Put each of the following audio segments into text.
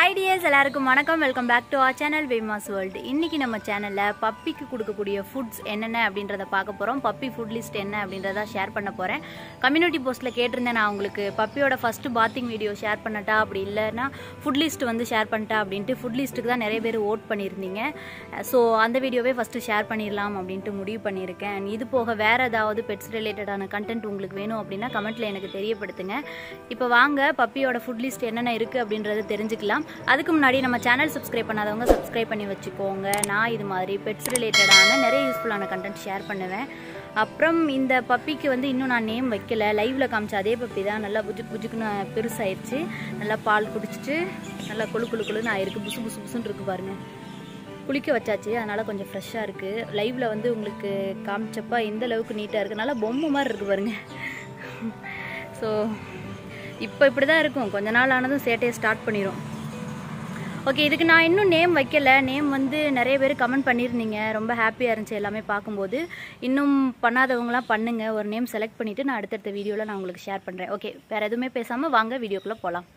hi dears எல்லாருக்கும் வணக்கம் welcome back to our channel famous world இன்னைக்கு நம்ம சேனலில் பப்பிக்கு கொடுக்கக்கூடிய ஃபுட்ஸ் என்னென்ன அப்படின்றத பார்க்க போகிறோம் பப்பி ஃபுட் லிஸ்ட் என்ன அப்படின்றத ஷேர் பண்ண போகிறேன் கம்யூனிட்டி போஸ்ட்டில் கேட்டிருந்தேன் நான் உங்களுக்கு பப்பியோட ஃபஸ்ட்டு பாத்திங் வீடியோ ஷேர் பண்ணட்டா அப்படி இல்லைன்னா ஃபுட் லிஸ்ட் வந்து ஷேர் பண்ணிட்டா அப்படின்ட்டு ஃபுட் லிஸ்ட்டுக்கு தான் நிறைய பேர் ஓட் பண்ணியிருந்தீங்க ஸோ அந்த வீடியோவே ஃபஸ்ட்டு ஷேர் பண்ணிடலாம் அப்படின்ட்டு முடிவு பண்ணியிருக்கேன் And இது போக வேறு ஏதாவது பெட்ஸ் ரிலேட்டடான கண்டென்ட் உங்களுக்கு வேணும் அப்படின்னா கமெண்ட்டில் எனக்கு தெரியப்படுத்துங்க இப்போ வாங்க பப்பியோட ஃபுட் லிஸ்ட் என்னென்ன இருக்குது அப்படின்றத தெரிஞ்சுக்கலாம் அதுக்கு முன்னாடி நம்ம சேனல் சப்ஸ்கிரைப் பண்ணாதவங்க சப்ஸ்கிரைப் பண்ணி வச்சுக்கோங்க நான் இது மாதிரி பெட்ஸ் ரிலேட்டடான நிறைய யூஸ்ஃபுல்லான கண்டென்ட் ஷேர் பண்ணுவேன் அப்புறம் இந்த பப்பிக்கு வந்து இன்னும் நான் நேம் வைக்கல லைவ்ல காமிச்ச அதே பப்பி தான் நல்லா புஜுக்கு புஜுக்குன்னு பெருசாயிருச்சு நல்லா பால் குடிச்சிட்டு நல்லா கொழு கொழு கொழுன்னு ஆயிருக்கு புசு புசு புசுன்னு இருக்கு பாருங்க குளிக்க வச்சாச்சு அதனால கொஞ்சம் ஃப்ரெஷ்ஷாக இருக்குது லைவ்ல வந்து உங்களுக்கு காமிச்சப்ப எந்த அளவுக்கு நீட்டாக இருக்குது நல்லா பொம்மை மாதிரி இருக்கு பாருங்க ஸோ இப்போ இப்படி தான் இருக்கும் கொஞ்ச நாள் ஆனதும் சேட்டையை ஸ்டார்ட் பண்ணிடும் ஓகே இதுக்கு நான் இன்னும் நேம் வைக்கல நேம் வந்து நிறைய பேர் கமெண்ட் பண்ணியிருந்தீங்க ரொம்ப ஹாப்பியாக இருந்துச்சு எல்லாமே பார்க்கும்போது இன்னும் பண்ணாதவங்களாம் பண்ணுங்க ஒரு நேம் செலக்ட் பண்ணிவிட்டு நான் அடுத்தடுத்த வீடியோவில் நான் உங்களுக்கு ஷேர் பண்ணுறேன் ஓகே வேறு எதுவுமே பேசாமல் வாங்க வீடியோக்குள்ளே போகலாம்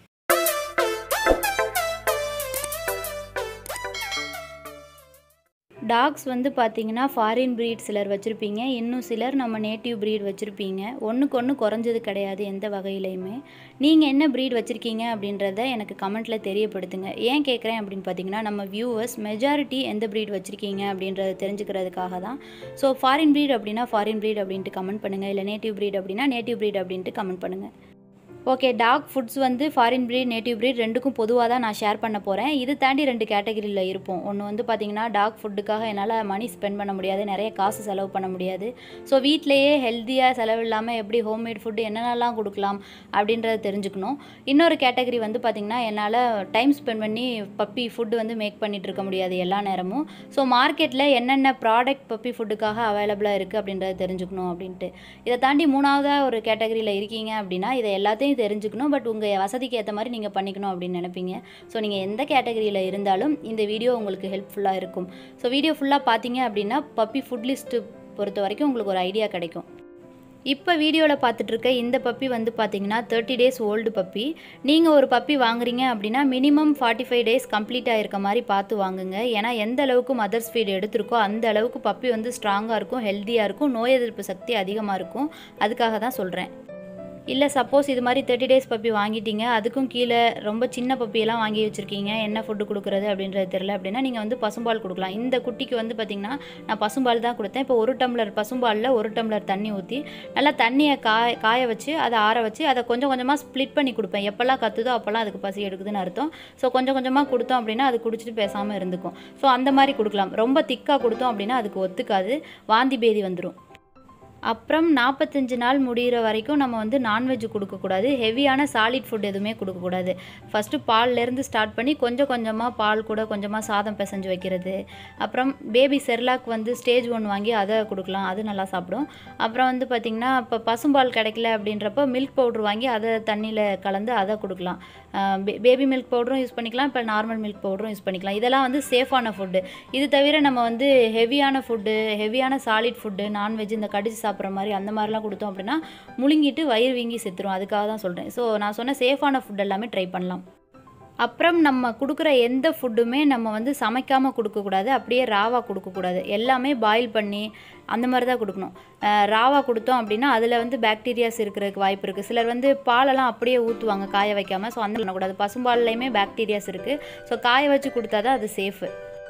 டாக்ஸ் வந்து பார்த்தீங்கன்னா ஃபாரின் breed சிலர் வச்சுருப்பீங்க இன்னும் சிலர் நம்ம நேட்டிவ் breed வச்சுருப்பீங்க ஒன்றுக்கு ஒன்று குறைஞ்சது கிடையாது எந்த வகையிலையுமே நீங்கள் என்ன breed வச்சுருக்கீங்க அப்படின்றத எனக்கு கமெண்ட்டில் தெரியப்படுத்துங்க ஏன் கேட்குறேன் அப்படின்னு பார்த்தீங்கன்னா நம்ம வியூவர்ஸ் மெஜாரிட்டி எந்த breed வச்சுருக்கீங்க அப்படின்றத தெரிஞ்சுக்கிறதுக்காக தான் ஸோ ஃபாரின் breed அப்படின்னா ஃபாரின் breed அப்படின்ட்டு கமெண்ட் பண்ணுங்கள் இல்லை நேட்டிவ் breed அப்படின்னா நேட்டிவ் breed அப்படின்ட்டு கமெண்ட் பண்ணுங்கள் ஓகே டாக் ஃபுட்ஸ் வந்து ஃபாரின் breed நேட்டிவ் breed ரெண்டுக்கும் பொதுவாக தான் நான் ஷேர் பண்ண போகிறேன் இது தாண்டி ரெண்டு கேட்டகரியில் இருப்போம் ஒன்று வந்து பார்த்தீங்கன்னா டாக் ஃபுட்டுக்காக என்னால் மணி ஸ்பெண்ட் பண்ண முடியாது நிறைய காசு செலவு பண்ண முடியாது ஸோ வீட்டிலேயே ஹெல்த்தியாக செலவு இல்லாமல் எப்படி ஹோம்மேட் ஃபுட்டு என்னென்னலாம் கொடுக்கலாம் அப்படின்றத தெரிஞ்சுக்கணும் இன்னொரு கேட்டகரி வந்து பார்த்திங்கன்னா என்னால் டைம் ஸ்பெண்ட் பண்ணி பப்பி ஃபுட்டு வந்து மேக் பண்ணிட்டு இருக்க முடியாது எல்லா நேரமும் ஸோ மார்க்கெட்டில் என்னென்ன ப்ராடக்ட் பப்பி ஃபுட்டுக்காக அவைலபிளாக இருக்குது அப்படின்றத தெரிஞ்சுக்கணும் அப்படின்ட்டு இதை தாண்டி மூணாவதாக ஒரு கேட்டகரியில் இருக்கீங்க அப்படின்னா இதை எல்லாத்தையும் தெரிஞ்சுக்கணும் பட் உங்கள் வசதிக்கு ஏற்ற மாதிரி நீங்கள் பண்ணிக்கணும் அப்படின்னு நினைப்பீங்க ஸோ நீங்கள் எந்த கேட்டகரியில் இருந்தாலும் இந்த வீடியோ உங்களுக்கு ஹெல்ப்ஃபுல்லாக இருக்கும் ஸோ வீடியோ ஃபுல்லாக பார்த்தீங்க அப்படின்னா பப்பி ஃபுட் லிஸ்ட்டு பொறுத்த வரைக்கும் உங்களுக்கு ஒரு ஐடியா கிடைக்கும் இப்போ வீடியோவில் பார்த்துட்ருக்க இந்த பப்பி வந்து பார்த்தீங்கன்னா தேர்ட்டி டேஸ் ஓல்டு பப்பி நீங்கள் ஒரு பப்பி வாங்குறீங்க அப்படின்னா minimum forty five days complete ஆகிருக்க மாதிரி பார்த்து வாங்குங்க ஏன்னா எந்த அளவுக்கு மதர்ஸ் ஃபீட் எடுத்திருக்கோ அந்த அளவுக்கு பப்பி வந்து ஸ்ட்ராங்காக இருக்கும் ஹெல்த்தியாக இருக்கும் நோய் எதிர்ப்பு சக்தி அதிகமாக இருக்கும் அதுக்காக தான் சொல்கிறேன் இல்லை சப்போஸ் இது மாதிரி தேர்ட்டி டேஸ் பப்பி வாங்கிட்டீங்க அதுக்கும் கீழே ரொம்ப சின்ன பப்பியெல்லாம் வாங்கி வச்சுருக்கீங்க என்ன ஃபுட்டு கொடுக்குறது அப்படின்றது தெரில அப்படின்னா நீங்கள் வந்து பசும்பால் கொடுக்கலாம் இந்த குட்டிக்கு வந்து பார்த்திங்கன்னா நான் பசும்பால் தான் கொடுத்தேன் இப்போ ஒரு டம்ளர் பசும்பாலில் ஒரு டம்ளர் தண்ணி ஊற்றி நல்லா தண்ணியை காய காய வச்சு அதை ஆற வச்சு அதை கொஞ்சம் கொஞ்சமாக ஸ்ப்ளிட் பண்ணி கொடுப்பேன் எப்போல்லாம் கத்துதோ அப்போல்லாம் அதுக்கு பசி எடுக்குதுன்னு அர்த்தம் ஸோ கொஞ்சம் கொஞ்சமாக கொடுத்தோம் அப்படின்னா அது குடிச்சிட்டு பேசாமல் இருந்துக்கும் ஸோ அந்த மாதிரி கொடுக்கலாம் ரொம்ப திக்காக கொடுத்தோம் அப்படின்னா அதுக்கு ஒத்துக்காது வாந்தி பேதி வந்துடும் அப்புறம் நாற்பத்தஞ்சு நாள் முடிகிற வரைக்கும் நம்ம வந்து நான்வெஜ் கொடுக்கக்கூடாது ஹெவியான சாலிட் ஃபுட் எதுவுமே கொடுக்கக்கூடாது ஃபஸ்ட்டு பால்லேருந்து ஸ்டார்ட் பண்ணி கொஞ்சம் கொஞ்சமாக பால் கூட கொஞ்சமாக சாதம் பிசைஞ்சு வைக்கிறது அப்புறம் பேபி செர்லாக் வந்து ஸ்டேஜ் ஒன் வாங்கி அதை கொடுக்கலாம் அது நல்லா சாப்பிடும் அப்புறம் வந்து பார்த்திங்கன்னா இப்போ பசும்பால் கிடைக்கல அப்படின்றப்ப மில்க் பவுட்ரு வாங்கி அதை தண்ணியில் கலந்து அதை கொடுக்கலாம் பேபி மில்க் பவுடரும் யூஸ் பண்ணிக்கலாம் இப்போ நார்மல் மில்க் பவுடரும் யூஸ் பண்ணிக்கலாம் இதெல்லாம் வந்து சேஃபான ஃபுட்டு இது தவிர நம்ம வந்து ஹெவியான ஃபுட்டு ஹெவியான சாலிட் ஃபுட்டு நான்வெஜ் இந்த கடிச்சு சாப்பிட்ற மாதிரி அந்த மாதிரிலாம் கொடுத்தோம் அப்படின்னா முழுங்கிட்டு வயிறு வீங்கி செத்துரும் அதுக்காக தான் சொல்கிறேன் ஸோ நான் சொன்ன சேஃபான ஃபுட் எல்லாமே ட்ரை பண்ணலாம் அப்புறம் நம்ம கொடுக்குற எந்த ஃபுட்டுமே நம்ம வந்து சமைக்காமல் கொடுக்கக்கூடாது அப்படியே ராவாக கொடுக்கக்கூடாது எல்லாமே பாயில் பண்ணி அந்த மாதிரி தான் கொடுக்கணும் ராவாக கொடுத்தோம் அப்படின்னா அதில் வந்து பாக்டீரியாஸ் இருக்கிறதுக்கு வாய்ப்பு இருக்குது சிலர் வந்து பாலெல்லாம் அப்படியே ஊற்றுவாங்க காய வைக்காமல் ஸோ அந்த பண்ணக்கூடாது பசும்பால்லையுமே பாக்டீரியாஸ் இருக்குது ஸோ காய வச்சு கொடுத்தா தான் அது சேஃபு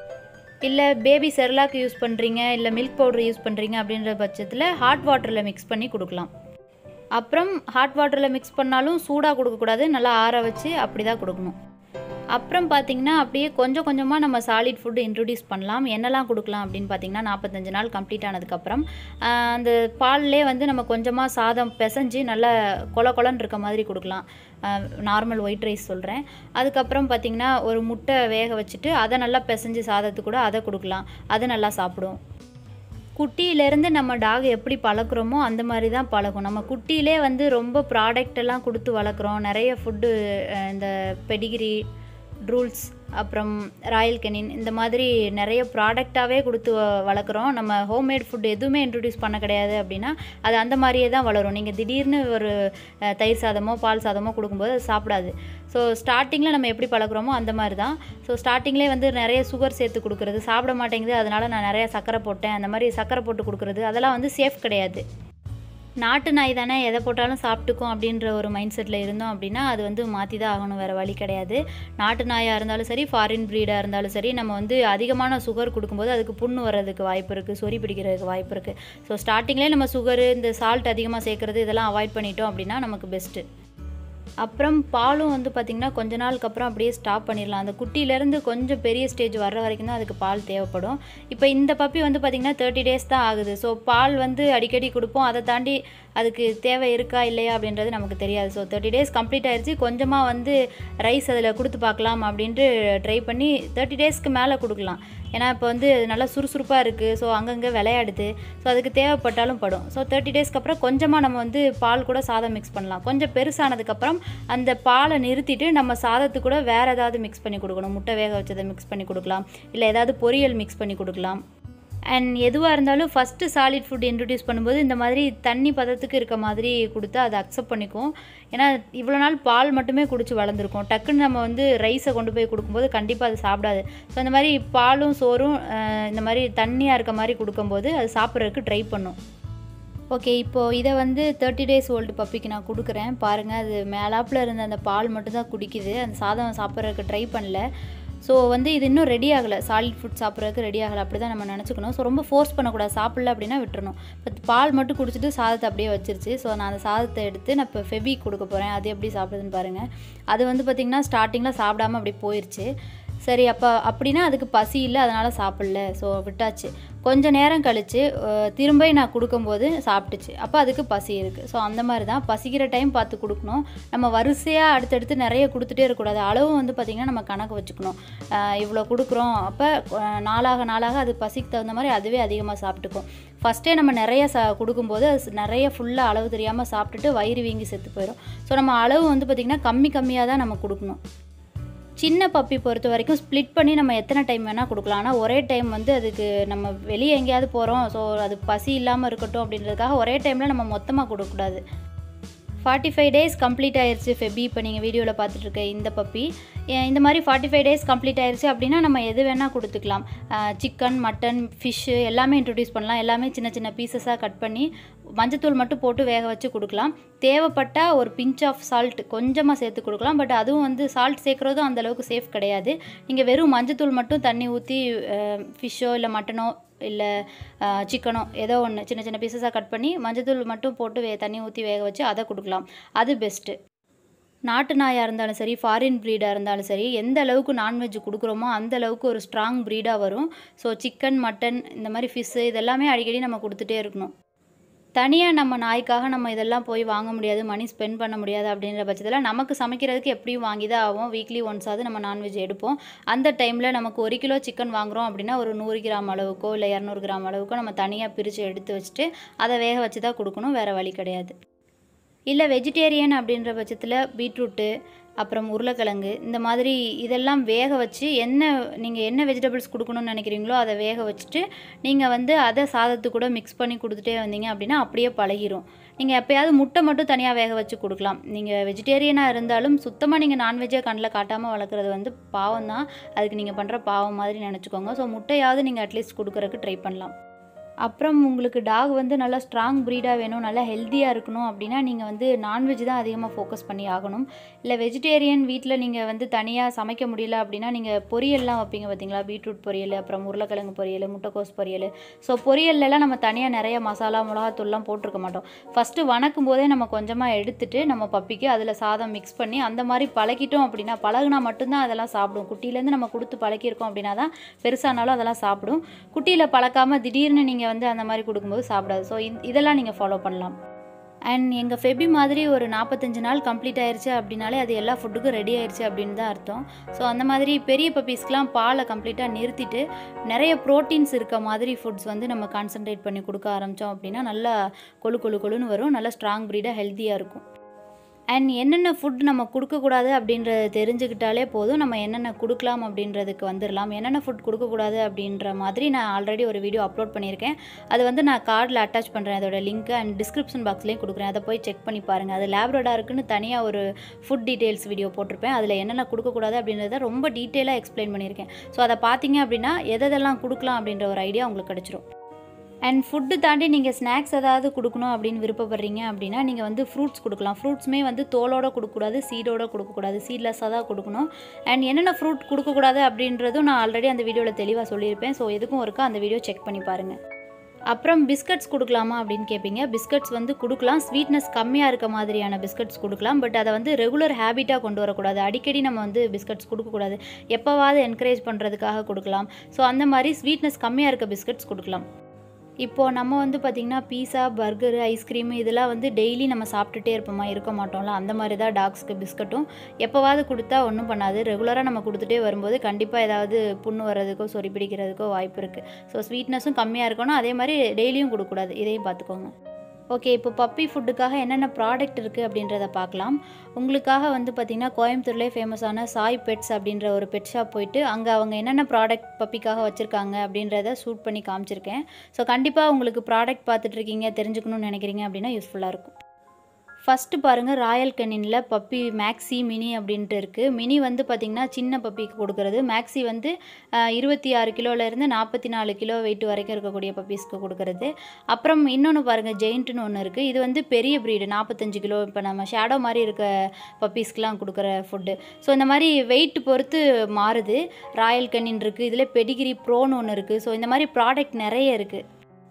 இல்லை பேபி செர்லாக் யூஸ் பண்ணுறீங்க இல்லை மில்க் பவுடர் யூஸ் பண்ணுறீங்க அப்படின்ற பட்சத்தில் ஹாட் வாட்டரில் மிக்ஸ் பண்ணி கொடுக்கலாம் அப்புறம் ஹாட் வாட்டரில் மிக்ஸ் பண்ணாலும் சூடாக கொடுக்கக்கூடாது நல்லா ஆற வச்சு அப்படி தான் கொடுக்கணும் அப்புறம் பார்த்திங்கன்னா அப்படியே கொஞ்சம் கொஞ்சமாக நம்ம சாலிட் ஃபுட்டு இன்ட்ரடியூஸ் பண்ணலாம் என்னெல்லாம் கொடுக்கலாம் அப்படின்னு பார்த்தீங்கன்னா நாற்பத்தஞ்சு நாள் கம்ப்ளீட் ஆனதுக்கப்புறம் அந்த பால்லே வந்து நம்ம கொஞ்சமாக சாதம் பிசைஞ்சு நல்லா கொல கொலன்னு இருக்க மாதிரி கொடுக்கலாம் நார்மல் ஒயிட் ரைஸ் சொல்கிறேன் அதுக்கப்புறம் பார்த்திங்கன்னா ஒரு முட்டை வேக வச்சுட்டு அதை நல்லா பிசைஞ்சு சாதத்து கூட அதை கொடுக்கலாம் அது நல்லா சாப்பிடும் குட்டியிலேருந்து நம்ம டாக் எப்படி பழக்கிறோமோ அந்த மாதிரி தான் பழகும் நம்ம குட்டியிலே வந்து ரொம்ப ப்ராடக்ட் எல்லாம் கொடுத்து வளர்க்குறோம் நிறைய ஃபுட்டு இந்த பெடிகிரி ரூல்ஸ் அப்புறம் ராயல் கெனின் இந்த மாதிரி நிறைய ப்ராடக்டாகவே கொடுத்து வ- வளர்க்குறோம் நம்ம ஹோம்மேட் ஃபுட் எதுவுமே இன்ட்ரடியூஸ் பண்ண கிடையாது அப்படின்னா அது அந்த மாதிரியே தான் வளரும் நீங்கள் திடீர்னு ஒரு அஹ், தயிர் சாதமோ பால் சாதமோ கொடுக்கும்போது அது சாப்பிடாது ஸோ ஸ்டார்டிங்கில் நம்ம எப்படி பழகுறோமோ அந்த மாதிரி தான் ஸோ ஸ்டார்டிங்லேயே வந்து நிறைய சுகர் சேர்த்து கொடுக்குறது சாப்பிட மாட்டேங்குது அதனால நான் நிறைய சக்கரை போட்டேன் அந்த மாதிரி சக்கரை போட்டு கொடுக்குறது அதெல்லாம் வந்து சேஃப் கிடையாது நாட்டு நாய் தானே எதை போட்டாலும் சாப்பிட்டுக்கும் அப்படின்ற ஒரு மைண்ட் செட்டில் இருந்தோம் அப்படின்னா அது வந்து மாற்றி தான் ஆகணும் வேறு வழி கிடையாது நாட்டு நாயாக இருந்தாலும் சரி ஃபாரின் ப்ரீடாக இருந்தாலும் சரி நம்ம வந்து அதிகமான சுகர் கொடுக்கும்போது அதுக்கு புண்ணு வர்றதுக்கு வாய்ப்பு இருக்குது சொறி பிடிக்கிறதுக்கு வாய்ப்பு இருக்குது ஸோ ஸ்டார்டிங்லேயே நம்ம சுகரு இந்த சால்ட் அதிகமாக சேர்க்குறது இதெல்லாம் அவாய்ட் பண்ணிட்டோம் அப்படின்னா நமக்கு பெஸ்ட்டு அப்புறம் பாலும் வந்து பார்த்திங்கன்னா கொஞ்ச நாளுக்கு அப்புறம் அப்படியே ஸ்டாப் பண்ணிடலாம் அந்த குட்டியிலேருந்து கொஞ்சம் பெரிய ஸ்டேஜ் வர்ற வரைக்கும் தான் அதுக்கு பால் தேவைப்படும் இப்போ இந்த பப்பி வந்து பார்த்திங்கன்னா தேர்ட்டி டேஸ் தான் ஆகுது ஸோ பால் வந்து அடிக்கடி கொடுப்போம் அதை தாண்டி அதுக்கு தேவை இருக்கா இல்லையா அப்படின்றது நமக்கு தெரியாது ஸோ தேர்ட்டி டேஸ் கம்ப்ளீட் ஆயிடுச்சு கொஞ்சமாக வந்து ரைஸ் அதில் கொடுத்து பார்க்கலாம் அப்படின்ட்டு ட்ரை பண்ணி தேர்ட்டி டேஸ்க்கு மேலே கொடுக்கலாம் ஏன்னா இப்போ வந்து அது நல்லா சுறுசுறுப்பாக இருக்குது ஸோ அங்கங்கே விளையாடுது ஸோ அதுக்கு தேவைப்பட்டாலும் படும் ஸோ தேர்ட்டி டேஸ்க்கு அப்புறம் கொஞ்சமாக நம்ம வந்து பால் கூட சாதம் மிக்ஸ் பண்ணலாம் கொஞ்சம் பெருசானதுக்கப்புறம் அந்த பாலை நிறுத்திட்டு நம்ம சாதத்து கூட வேறு ஏதாவது மிக்ஸ் பண்ணி கொடுக்கணும் முட்டை வேக வச்சதை மிக்ஸ் பண்ணி கொடுக்கலாம் இல்லை ஏதாவது பொரியல் மிக்ஸ் பண்ணி கொடுக்கலாம் அண்ட் எதுவாக இருந்தாலும் ஃபஸ்ட்டு சாலிட் ஃபுட் இன்ட்ரடியூஸ் பண்ணும்போது இந்த மாதிரி தண்ணி பதத்துக்கு இருக்க மாதிரி கொடுத்தா அதை அக்செப்ட் பண்ணிக்கும் ஏன்னா இவ்வளோ நாள் பால் மட்டுமே குடிச்சு வளர்ந்துருக்கும் டக்குன்னு நம்ம வந்து ரைஸை கொண்டு போய் கொடுக்கும்போது கண்டிப்பாக அது சாப்பிடாது ஸோ இந்த மாதிரி பாலும் சோறும் அஹ், இந்த மாதிரி தண்ணியாக இருக்க மாதிரி கொடுக்கும்போது அது சாப்பிட்றதுக்கு ட்ரை பண்ணும் ஓகே இப்போது இதை வந்து தேர்ட்டி டேஸ் ஓல்டு பப்பிக்கு நான் கொடுக்குறேன் பாருங்கள் அது மேலாப்பில் இருந்த அந்த பால் மட்டும்தான் குடிக்குது அந்த சாதம் சாப்பிட்றதுக்கு ட்ரை பண்ணல ஸோ வந்து இது இன்னும் ரெடி ஆகலை சாலிட் ஃபுட் சாப்பிட்றதுக்கு ரெடி ஆகலை அப்படி தான் நம்ம நினச்சிக்கணும் ஸோ ரொம்ப ஃபோர்ஸ் பண்ணக்கூடாது சாப்பிடல அப்படின்னா விட்டுறணும் இப்போ பால் மட்டும் குடிச்சிட்டு சாதத்தை அப்படியே வச்சிருச்சு ஸோ நான் அந்த சாதத்தை எடுத்து நான் இப்போ ஃபெபி கொடுக்க போகிறேன் அது எப்படி சாப்பிடுதுன்னு பாருங்கள் அது வந்து பார்த்திங்கன்னா ஸ்டார்டிங்கில் சாப்பிடாம அப்படியே போயிடுச்சு சரி அப்போ அப்படின்னா அதுக்கு பசி இல்லை அதனால் சாப்பிடல ஸோ விட்டாச்சு கொஞ்ச நேரம் கழித்து திரும்ப நான் கொடுக்கும்போது சாப்பிட்டுச்சு அப்போ அதுக்கு பசி இருக்குது ஸோ அந்த மாதிரி தான் பசிக்கிற டைம் பார்த்து கொடுக்கணும் நம்ம வரிசையாக அடுத்தடுத்து நிறைய கொடுத்துட்டே இருக்கக்கூடாது அளவு வந்து பார்த்திங்கன்னா நம்ம கணக்கு வச்சுக்கணும் அஹ் இவ்வளோ கொடுக்குறோம் அப்போ அஹ் நாளாக நாளாக அது பசிக்கு தகுந்த மாதிரி அதுவே அதிகமாக சாப்பிட்டுக்கும் ஃபஸ்ட்டே நம்ம நிறைய சா கொடுக்கும்போது அது ஸ்- நிறைய ஃபுல்லாக அளவு தெரியாமல் சாப்பிட்டுட்டு வயிறு வீங்கி செத்து போயிடும் ஸோ நம்ம அளவு வந்து பார்த்திங்கன்னா கம்மி கம்மியாக தான் நம்ம கொடுக்கணும் சின்ன பப்பி பொறுத்த வரைக்கும் ஸ்ப்ளிட் பண்ணி நம்ம எத்தனை டைம் வேணால் கொடுக்கலாம் ஆனால் ஒரே டைம் வந்து அதுக்கு நம்ம வெளியே எங்கேயாவது போகிறோம் ஸோ அது பசி இல்லாமல் இருக்கட்டும் அப்படின்றதுக்காக ஒரே டைமில் நம்ம மொத்தமாக கொடுக்கக்கூடாது ஃபார்ட்டி ஃபைவ் டேஸ் கம்ப்ளீட் ஆயிருச்சு ஃபெபி இப்போ நீங்கள் வீடியோவில் பார்த்துட்டு இருக்க இந்த பப்பி ஏன் இந்த மாதிரி ஃபார்ட்டி ஃபைவ் டேஸ் கம்ப்ளீட் ஆயிருச்சு அப்படின்னா நம்ம எது வேணால் கொடுத்துக்கலாம் சிக்கன் மட்டன் ஃபிஷ்ஷு எல்லாமே இன்ட்ரடியூஸ் பண்ணலாம் எல்லாமே சின்ன சின்ன பீசஸாக கட் பண்ணி மஞ்சத்தூள் மட்டும் போட்டு வேக வச்சு கொடுக்கலாம் தேவைப்பட்டால் ஒரு பிஞ்ச் ஆஃப் சால்ட் கொஞ்சமாக சேர்த்து கொடுக்கலாம் பட் அதுவும் வந்து சால்ட் சேர்க்குறதும் அந்த அளவுக்கு சேஃப் கிடையாது நீங்கள் வெறும் மஞ்சத்தூள் மட்டும் தண்ணி ஊற்றி ஃபிஷ்ஷோ இல்லை மட்டனோ இல்லை சிக்கனோ ஏதோ ஒன்று சின்ன சின்ன பீசஸாக கட் பண்ணி மஞ்சத்தூள் மட்டும் போட்டு வே தண்ணி ஊற்றி வேக வச்சு அதை கொடுக்கலாம் அது பெஸ்ட்டு நாட்டு நாயாக இருந்தாலும் சரி ஃபாரின் ப்ரீடாக இருந்தாலும் சரி எந்த அளவுக்கு நான்வெஜ் கொடுக்குறோமோ அந்த அளவுக்கு ஒரு ஸ்ட்ராங் ப்ரீடாக வரும் ஸோ சிக்கன் மட்டன் இந்த மாதிரி ஃபிஷ்ஷு இதெல்லாமே அடிக்கடி நம்ம கொடுத்துட்டே இருக்கணும் தனியாக நம்ம நாய்க்காக நம்ம இதெல்லாம் போய் வாங்க முடியாது மணி ஸ்பெண்ட் பண்ண முடியாது அப்படின்ற பட்சத்தில் நமக்கு சமைக்கிறதுக்கு எப்படியும் வாங்கி தான் ஆகும் வீக்லி ஒன்ஸாவது நம்ம நான்வெஜ் எடுப்போம் அந்த டைமில் நமக்கு ஒரு கிலோ சிக்கன் வாங்குறோம் அப்படின்னா ஒரு நூறு கிராம் அளவுக்கோ இல்லை இரநூறு கிராம் அளவுக்கோ நம்ம தனியாக பிரித்து எடுத்து வச்சுட்டு அதை வேக வச்சு தான் கொடுக்கணும் வேறு வழி கிடையாது இல்லை வெஜிடேரியன் அப்படின்ற பட்சத்தில் பீட்ரூட்டு அப்புறம் உருளைக்கிழங்கு இந்த மாதிரி இதெல்லாம் வேக வச்சு என்ன நீங்கள் என்ன வெஜிடபிள்ஸ் கொடுக்கணும்னு நினைக்கிறீங்களோ அதை வேக வச்சுட்டு நீங்கள் வந்து அதை சாதத்து கூட மிக்ஸ் பண்ணி கொடுத்துட்டே வந்தீங்க அப்படின்னா அப்படியே பழகிரும் நீங்கள் எப்போயாவது முட்டை மட்டும் தனியாக வேக வச்சு கொடுக்கலாம் நீங்கள் வெஜிடேரியனாக இருந்தாலும் சுத்தமாக நீங்கள் நான்வெஜ்ஜே கண்ணில் காட்டாமல் வளர்க்குறது வந்து பாவம் தான் அதுக்கு நீங்கள் பண்ணுற பாவம் மாதிரி நினச்சிக்கோங்க ஸோ முட்டையாவது நீங்கள் அட்லீஸ்ட் கொடுக்குறதுக்கு ட்ரை பண்ணலாம் அப்புறம் உங்களுக்கு டாக் வந்து நல்லா ஸ்ட்ராங் ப்ரீடாக வேணும் நல்லா ஹெல்த்தியாக இருக்கணும் அப்படின்னா நீங்கள் வந்து நான்வெஜ் தான் அதிகமாக ஃபோக்கஸ் பண்ணி ஆகணும் இல்லை வெஜிடேரியன் வீட்டில் நீங்கள் வந்து தனியாக சமைக்க முடியல அப்படின்னா நீங்கள் பொரியல்லாம் வைப்பீங்க பார்த்தீங்களா பீட்ரூட் பொரியல் அப்புறம் உருளைக்கிழங்கு பொரியல் முட்டைக்கோஸ் பொரியல் ஸோ பொரியல்லலாம் நம்ம தனியாக நிறைய மசாலா மிளகாத்தூள்லாம் போட்டிருக்க மாட்டோம் ஃபஸ்ட்டு வணக்கும் போதே நம்ம கொஞ்சமாக எடுத்துட்டு நம்ம பப்பிக்கு அதில் சாதம் மிக்ஸ் பண்ணி அந்த மாதிரி பழக்கிட்டோம் அப்படின்னா பழகுனா மட்டும்தான் அதெல்லாம் சாப்பிடும் குட்டியிலேருந்து நம்ம கொடுத்து பழக்கியிருக்கோம் அப்படின்னா தான் பெருசானாலும் அதெல்லாம் சாப்பிடும் குட்டியில் பழக்காமல் திடீர்னு நீங்கள் வந்து அந்த மாதிரி கொடுக்கும்போது சாப்பிடாது ஸோ இதெல்லாம் நீங்கள் ஃபாலோ பண்ணலாம் அண்ட் எங்கள் ஃபெபி மாதிரி ஒரு நாற்பத்தஞ்சு நாள் கம்ப்ளீட் ஆயிருச்சு அப்படின்னாலே அது எல்லா ஃபுட்டுக்கும் ரெடி ஆயிருச்சு அப்படின்னு தான் அர்த்தம் ஸோ அந்த மாதிரி பெரிய பப்பீஸ்க்கெலாம் பாலை கம்ப்ளீட்டாக நிறுத்திட்டு நிறைய ப்ரோட்டீன்ஸ் இருக்க மாதிரி ஃபுட்ஸ் வந்து நம்ம கான்சென்ட்ரேட் பண்ணி கொடுக்க ஆரம்பித்தோம் அப்படின்னா நல்லா கொழு கொழு கொழுன்னு வரும் நல்லா ஸ்ட்ராங் ப்ரீடாக ஹெல்த்தியாக இருக்கும் அண்ட் என்னென்ன ஃபுட் நம்ம கொடுக்கக்கூடாது அப்படின்றத தெரிஞ்சுக்கிட்டாலே போதும் நம்ம என்னென்ன கொடுக்கலாம் அப்படின்றதுக்கு வந்துடலாம் என்னென்ன ஃபுட் கொடுக்கக்கூடாது அப்படின்ற மாதிரி நான் ஆல்ரெடி ஒரு வீடியோ அப்லோட் பண்ணியிருக்கேன் அது வந்து நான் கார்டில் அட்டாச் பண்ணுறேன் அதோட லிங்க் அண்ட் டிஸ்கிரிப்ஷன் பாக்ஸ்லேயும் கொடுக்குறேன் அதை போய் செக் பண்ணி பாருங்கள் அது லேப்ரோடா இருக்குன்னு தனியாக ஒரு ஃபுட் டீட்டெயில்ஸ் வீடியோ போட்டிருப்பேன் அதில் என்னென்ன கொடுக்கக்கூடாது அப்படின்றத ரொம்ப டீட்டெயிலாக எக்ஸ்பிளைன் பண்ணியிருக்கேன் ஸோ அதை பார்த்தீங்க அப்படின்னா எதெல்லாம் கொடுக்கலாம் அப்படின்ற ஒரு ஐடியா உங்களுக்கு கிடச்சிரும் அண்ட் ஃபுட்டு தாண்டி நீங்கள் ஸ்நாக்ஸ் ஏதாவது கொடுக்கணும் அப்படின்னு விருப்பப்படுறீங்க அப்படின்னா நீங்கள் வந்து ஃப்ரூட்ஸ் கொடுக்கலாம் ஃப்ரூட்ஸுமே வந்து தோலோட கொடுக்கக்கூடாது சீடோட கொடுக்கக்கூடாது சீட்லெஸ்ஸாக தான் கொடுக்கணும் அண்ட் என்னென்ன ஃப்ரூட் கொடுக்கக்கூடாது அப்படின்றதும் நான் ஆல்ரெடி அந்த வீடியோவில் தெளிவாக சொல்லியிருப்பேன் ஸோ எதுக்கும் இருக்கா அந்த வீடியோ செக் பண்ணி பாருங்கள் அப்புறம் பிஸ்கட்ஸ் கொடுக்கலாமா அப்படின்னு கேட்பீங்க பிஸ்கட்ஸ் வந்து கொடுக்கலாம் ஸ்வீட்னஸ் கம்மியாக இருக்க மாதிரியான பிஸ்கட்ஸ் கொடுக்கலாம் பட் அதை வந்து ரெகுலர் ஹேபிட்டாக கொண்டு வரக்கூடாது அடிக்கடி நம்ம வந்து பிஸ்கட்ஸ் கொடுக்கக்கூடாது எப்போவாவது என்கரேஜ் பண்ணுறதுக்காக கொடுக்கலாம் ஸோ அந்த மாதிரி ஸ்வீட்னஸ் கம்மியாக இருக்க பிஸ்கட்ஸ் கொடுக்கலாம் இப்போது நம்ம வந்து பார்த்திங்கன்னா பீஸா பர்கரு ஐஸ்கிரீமு இதெல்லாம் வந்து டெய்லி நம்ம சாப்பிட்டுட்டே இருப்போமா இருக்க மாட்டோம்ல அந்த மாதிரி தான் டாக்ஸ்க்கு பிஸ்கட்டும் எப்போவாவது கொடுத்தா ஒன்றும் பண்ணாது ரெகுலராக நம்ம கொடுத்துட்டே வரும்போது கண்டிப்பாக ஏதாவது புண்ணு வர்றதுக்கோ சொறி பிடிக்கிறதுக்கோ வாய்ப்பு இருக்குது ஸோ ஸ்வீட்னஸும் கம்மியாக இருக்கணும் அதே மாதிரி டெய்லியும் கொடுக்கக்கூடாது இதையும் பார்த்துக்கோங்க ஓகே இப்போ பப்பி ஃபுட்டுக்காக என்னென்ன ப்ராடக்ட் இருக்குது அப்படின்றத பார்க்கலாம் உங்களுக்காக வந்து பார்த்திங்கன்னா கோயம்புத்தூர்லேயே ஃபேமஸான சாய் பெட்ஸ் அப்படின்ற ஒரு பெட் ஷாப் போயிட்டு அங்கே அவங்க என்னென்ன ப்ராடக்ட் பப்பிக்காக வச்சுருக்காங்க அப்படின்றத ஷூட் பண்ணி காமிச்சிருக்கேன் ஸோ கண்டிப்பாக உங்களுக்கு ப்ராடக்ட் பார்த்துட்ருக்கீங்க தெரிஞ்சுக்கணும்னு நினைக்கிறீங்க அப்படின்னா யூஸ்ஃபுல்லாக இருக்கும் ஃபஸ்ட்டு பாருங்கள் ராயல் கெனினில் பப்பி மேக்ஸி மினி அப்படின்ட்டு இருக்குது மினி வந்து பார்த்திங்கன்னா சின்ன பப்பிக்கு கொடுக்குறது மேக்ஸி வந்து இருபத்தி ஆறு கிலோலேருந்து நாற்பத்தி நாலு கிலோ வெயிட் வரைக்கும் இருக்கக்கூடிய பப்பீஸ்க்கு கொடுக்குறது அப்புறம் இன்னொன்று பாருங்கள் ஜெயிண்ட்டுன்னு ஒன்று இருக்குது இது வந்து பெரிய ப்ரீடு நாற்பத்தஞ்சு கிலோ இப்போ நம்ம ஷேடோ மாதிரி இருக்க பப்பீஸ்க்கெலாம் கொடுக்குற ஃபுட்டு ஸோ இந்த மாதிரி வெயிட் பொறுத்து மாறுது ராயல் கெனின் இருக்குது இதில் பெடிகிரி ப்ரோன்னு ஒன்று இருக்குது ஸோ இந்த மாதிரி ப்ராடக்ட் நிறைய இருக்குது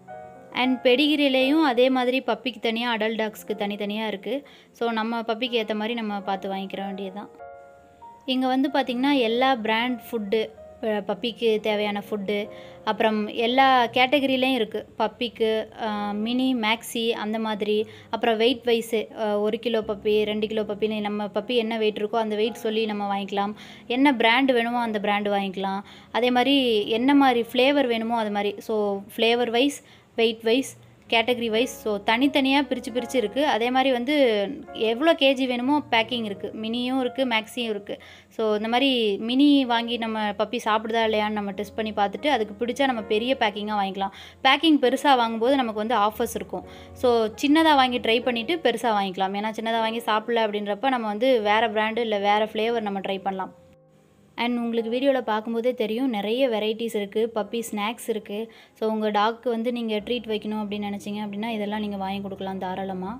அண்ட் பெடிகிரிலேயும் அதே மாதிரி பப்பிக்கு தனியாக அடல்ட் டாக்ஸ்க்கு தனித்தனியாக இருக்குது ஸோ நம்ம பப்பிக்கு ஏற்ற மாதிரி நம்ம பார்த்து வாங்கிக்கிற வேண்டியதுதான் இங்கே வந்து பார்த்திங்கன்னா எல்லா பிராண்ட் ஃபுட்டு பப்பிக்கு தேவையான ஃபுட்டு அப்புறம் எல்லா கேட்டகரியிலையும் இருக்குது பப்பிக்கு மினி மேக்ஸி அந்த மாதிரி அப்புறம் வெயிட் வைஸு ஒரு கிலோ பப்பி ரெண்டு கிலோ பப்பின்னு நம்ம பப்பி என்ன வெயிட் இருக்கோ அந்த வெயிட் சொல்லி நம்ம வாங்கிக்கலாம் என்ன பிராண்டு வேணுமோ அந்த பிராண்டு வாங்கிக்கலாம் அதே மாதிரி என்ன மாதிரி ஃப்ளேவர் வேணுமோ அது மாதிரி so flavour wise weight wise category wise so தனித்தனியாக பிரித்து பிரித்து இருக்குது அதே மாதிரி வந்து எவ்வளோ கேஜி வேணுமோ பேக்கிங் இருக்குது மினியும் இருக்குது மேக்ஸியும் இருக்குது ஸோ இந்த மாதிரி மினி வாங்கி நம்ம பப்பி சாப்பிடுதா இல்லையான்னு நம்ம டெஸ்ட் பண்ணி பார்த்துட்டு அதுக்கு பிடிச்சா நம்ம பெரிய பேக்கிங்காக வாங்கிக்கலாம் பேக்கிங் பெருசாக வாங்கும்போது நமக்கு வந்து ஆஃபர்ஸ் இருக்கும் ஸோ சின்னதாக வாங்கி ட்ரை பண்ணிவிட்டு பெருசாக வாங்கிக்கலாம் ஏன்னா சின்னதாக வாங்கி சாப்பிடல அப்படின்றப்ப நம்ம வந்து வேறு பிராண்டு இல்லை வேறு ஃப்ளேவர் நம்ம ட்ரை பண்ணலாம் அண்ட் உங்களுக்கு வீடியோவில் பார்க்கும்போதே தெரியும் நிறைய வெரைட்டிஸ் இருக்குது பப்பி ஸ்நாக்ஸ் இருக்குது ஸோ உங்கள் டாக்கு வந்து நீங்கள் ட்ரீட் வைக்கணும் அப்படின்னு நினச்சிங்க அப்படின்னா இதெல்லாம் நீங்கள் வாங்கி கொடுக்கலாம் தாராளமாக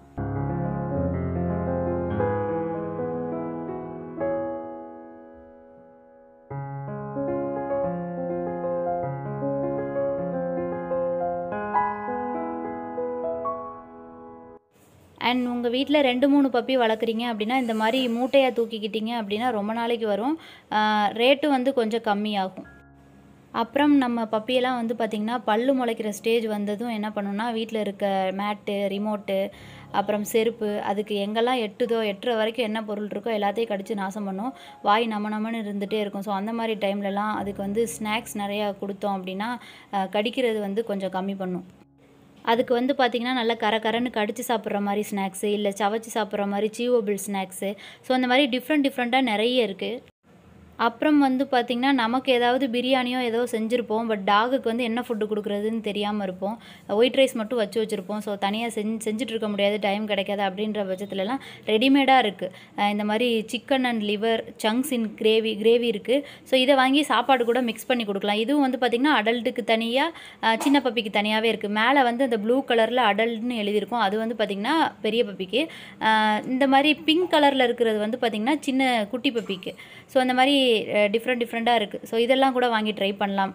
அண்ட் உங்கள் வீட்டில் ரெண்டு மூணு பப்பி வளர்க்குறீங்க அப்படின்னா இந்த மாதிரி மூட்டையாக தூக்கிக்கிட்டீங்க அப்படின்னா ரொம்ப நாளைக்கு வரும் ரேட்டும் வந்து கொஞ்சம் கம்மியாகும் அப்புறம் நம்ம பப்பியெல்லாம் வந்து பார்த்திங்கன்னா பல்லு முளைக்கிற ஸ்டேஜ் வந்ததும் என்ன பண்ணணும்னா வீட்டில் இருக்க மேட்டு ரிமோட்டு அப்புறம் செருப்பு அதுக்கு எங்கெல்லாம் எட்டுதோ எட்டுற வரைக்கும் என்ன பொருள் இருக்கோ எல்லாத்தையும் கடித்து நாசம் பண்ணும் வாய் நம்ம நம்மன்னு இருந்துகிட்டே இருக்கும் ஸோ அந்த மாதிரி டைம்லலாம் அதுக்கு வந்து ஸ்நாக்ஸ் நிறையா கொடுத்தோம் அப்படின்னா கடிக்கிறது வந்து கொஞ்சம் கம்மி பண்ணும் அதுக்கு வந்து பார்த்திங்கன்னா நல்லா கர கரன்னு கடிச்சு சாப்பிட்ற மாதிரி ஸ்நாக்ஸு இல்லை சவச்சி சாப்பிட்ற மாதிரி சீவோபிள் ஸ்நாக்ஸு ஸோ அந்த மாதிரி டிஃப்ரெண்ட் டிஃப்ரெண்ட்டாக நிறைய இருக்குது அப்புறம் வந்து பார்த்திங்கன்னா நமக்கு ஏதாவது பிரியாணியோ ஏதோ செஞ்சுருப்போம் பட் டாகுக்கு வந்து என்ன ஃபுட்டு கொடுக்குறதுன்னு தெரியாமல் இருப்போம் ஒயிட் ரைஸ் மட்டும் வச்சு வச்சுருப்போம் ஸோ தனியாக செஞ்சு செஞ்சுட்டு இருக்க முடியாது டைம் கிடைக்காது அப்படின்ற பட்சத்துலலாம் ரெடிமேடாக இருக்குது இந்த மாதிரி chicken and liver chunks in gravy gravy இருக்குது ஸோ இதை வாங்கி சாப்பாடு கூட மிக்ஸ் பண்ணி கொடுக்கலாம் இதுவும் வந்து பார்த்திங்கன்னா அடல்ட்டுக்கு தனியாக சின்ன பப்பிக்கு தனியாகவே இருக்குது மேலே வந்து அந்த ப்ளூ கலரில் அடல்ட்னு எழுதியிருக்கும் அது வந்து பார்த்திங்கன்னா பெரிய பப்பிக்கு இந்த மாதிரி பிங்க் கலரில் இருக்கிறது வந்து பார்த்திங்கன்னா சின்ன குட்டி பப்பிக்கு ஸோ அந்த மாதிரி டிஃப்ரெண்ட் டிஃப்ரெண்ட்டாக இருக்குது ஸோ இதெல்லாம் கூட வாங்கி ட்ரை பண்ணலாம்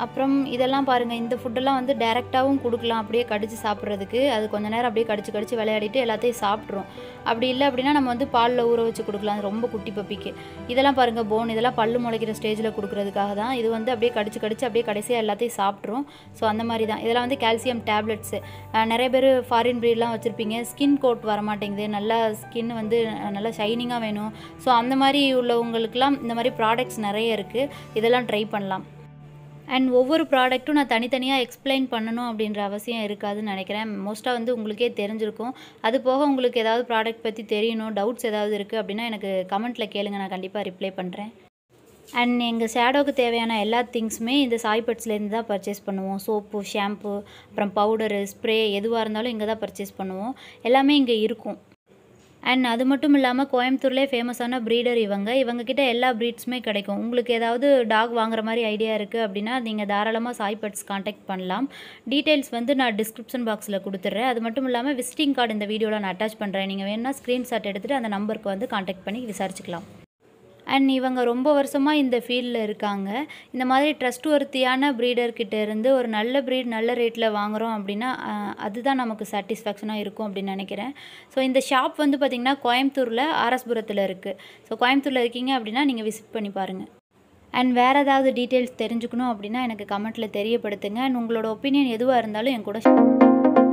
அப்புறம் இதெல்லாம் பாருங்கள் இந்த ஃபுட்டெல்லாம் வந்து டைரெக்டாகவும் கொடுக்கலாம் அப்படியே கடிச்சு சாப்பிட்றதுக்கு அது கொஞ்ச நேரம் அப்படியே கடிச்சு கடிச்சு விளையாடிட்டு எல்லாத்தையும் சாப்பிட்ரும் அப்படி இல்லை அப்படின்னா நம்ம வந்து பாலில் ஊற வச்சு கொடுக்கலாம் அது ரொம்ப குட்டி பப்பிக்கு இதெல்லாம் பாருங்கள் போன் இதெல்லாம் பல்லு முளைக்கிற ஸ்டேஜில் கொடுக்குறதுக்காக தான் இது வந்து அப்படியே கடிச்சு கடிச்சு அப்படியே கடைசியாக எல்லாத்தையும் சாப்பிட்ரும் ஸோ அந்த மாதிரி தான் இதெல்லாம் வந்து கால்சியம் டேப்லெட்ஸு நிறைய பேர் ஃபாரின் ப்ரீட்லாம் வச்சுருப்பீங்க ஸ்கின் கோட் வர மாட்டேங்குது நல்லா ஸ்கின் வந்து அஹ், நல்லா ஷைனிங்காக வேணும் ஸோ அந்த மாதிரி உள்ளவங்களுக்குலாம் இந்த மாதிரி ப்ராடக்ட்ஸ் நிறைய இருக்குது இதெல்லாம் ட்ரை பண்ணலாம் அண்ட் ஒவ்வொரு ப்ராடக்ட்டும் நான் தனித்தனியாக எக்ஸ்பிளைன் பண்ணணும் அப்படின்ற அவசியம் இருக்காதுன்னு நினைக்கிறேன் மோஸ்ட்டாக வந்து உங்களுக்கே தெரிஞ்சிருக்கும் அது போக உங்களுக்கு ஏதாவது ப்ராடக்ட் பற்றி தெரியணும் டவுட்ஸ் ஏதாவது இருக்குது அப்படின்னா எனக்கு கமெண்ட்டில் கேளுங்க நான் கண்டிப்பாக ரிப்ளை பண்ணுறேன் அண்ட் எங்கள் ஷேடோவுக்கு தேவையான எல்லா திங்ஸுமே இந்த சாய்பட்ஸ்லேருந்து தான் பர்ச்சேஸ் பண்ணுவோம் சோப்பு ஷாம்பு அப்புறம் பவுடரு ஸ்ப்ரே எதுவாக இருந்தாலும் இங்கே தான் பர்ச்சேஸ் பண்ணுவோம் எல்லாமே இங்கே இருக்கும் அண்ட் அது மட்டும் இல்லாமல் கோயம்புத்தூர்லேயே ஃபேமஸான ப்ரீடர் இவங்க இவங்கக்கிட்ட எல்லா ப்ரீட்ஸுமே கிடைக்கும் உங்களுக்கு ஏதாவது டாக் வாங்குற மாதிரி ஐடியா இருக்குது அப்படின்னா நீங்கள் தாராளமாக சாய் பெட்ஸ் காண்டாக்ட் பண்ணலாம் டீட்டெயில்ஸ் வந்து நான் டிஸ்கிரிப்ஷன் பாக்ஸில் கொடுத்துட்றேன் அது மட்டும் இல்லாமல் விசிட்டிங் கார்டு இந்த வீடியோவில் நான் அட்டாச் பண்ணுறேன் நீங்கள் வேணும்னா ஸ்க்ரீன்ஷாட் எடுத்துகிட்டு அந்த நம்பருக்கு வந்து காண்டாக்ட் பண்ணி விசாரிச்சுக்கலாம் அண்ட் இவங்க ரொம்ப வருஷமாக இந்த ஃபீல்டில் இருக்காங்க இந்த மாதிரி ட்ரஸ்ட் ஒர்த்தியான ப்ரீடர்கிட்ட இருந்து ஒரு நல்ல ப்ரீட் நல்ல ரேட்டில் வாங்குகிறோம் அப்படின்னா அஹ், அதுதான் நமக்கு சாட்டிஸ்ஃபேக்ஷனாக இருக்கும் அப்படின்னு நினைக்கிறேன் ஸோ இந்த ஷாப் வந்து பார்த்திங்கன்னா கோயம்புத்தூரில் ஆர்எஸ்புரத்தில் இருக்குது ஸோ கோயம்புத்தூரில் இருக்கீங்க அப்படின்னா நீங்கள் விசிட் பண்ணி பாருங்கள் அண்ட் வேறு ஏதாவது டீட்டெயில்ஸ் தெரிஞ்சுக்கணும் அப்படின்னா எனக்கு கமெண்ட்டில் தெரியப்படுத்துங்க அண்ட் உங்களோட ஒப்பீனியன் எதுவாக இருந்தாலும் என் கூட